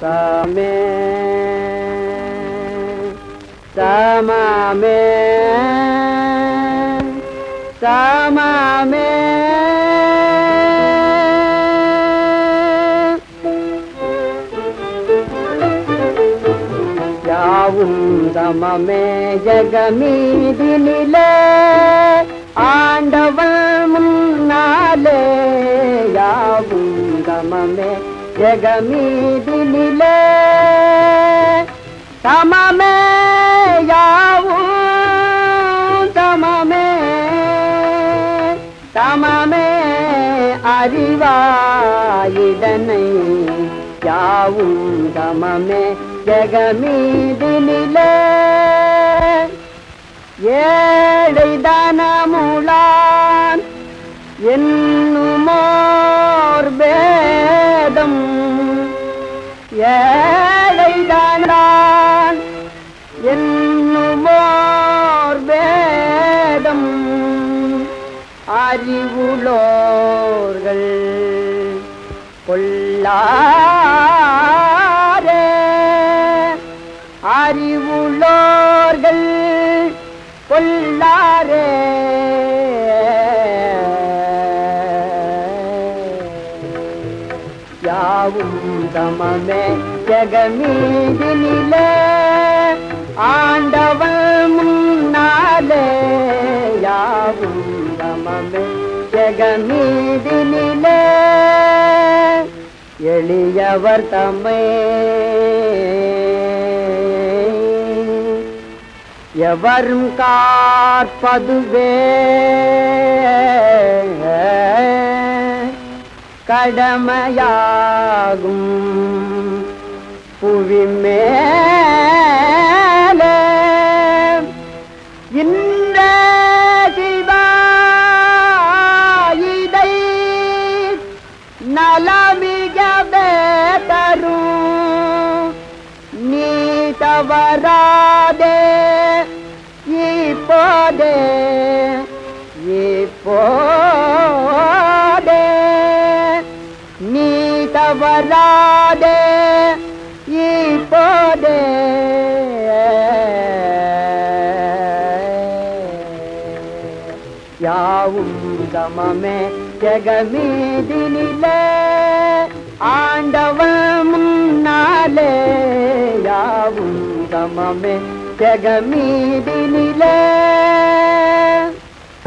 சாமே சாமாமே சாமாமே யாவும் சமமே ஜகமீதினிலே ஆண்டவன் முன்னாலே யாவும் சமமே ஜகமீதினிலே சமமே யாவும் சமமே சமமே அறிவாயிடனை யாவும் சமமே ஜெகமீதினிலே ஏழை தனமுளான் என்னுமோர் பேதம் ஏழை தானான் என்னுமோர் வேதம் அறிவுளோர்கள் கொள்ளாரே அறிவுளோர்கள் கொள்ளாரே யாவும் சமமே ஜெகமீதினிலே ஆண்டவன் முன்னாலே யாவும் சமமே ஜெகமீதினிலே எளியவர் தம்மை எவரும் காற்பதுவே கடமையாகும் புவி மேலே இந்த சிவாயிடை நலமிகவே தரும் நீ தவறாதே இப்போதே இப்போதே நீ தவறாதே இப்போதே யாவும் சமமே ஜெகமீதினிலே ஆண்டவன் முன்னாலே யாவும் சமமே ஜெகமீதினிலே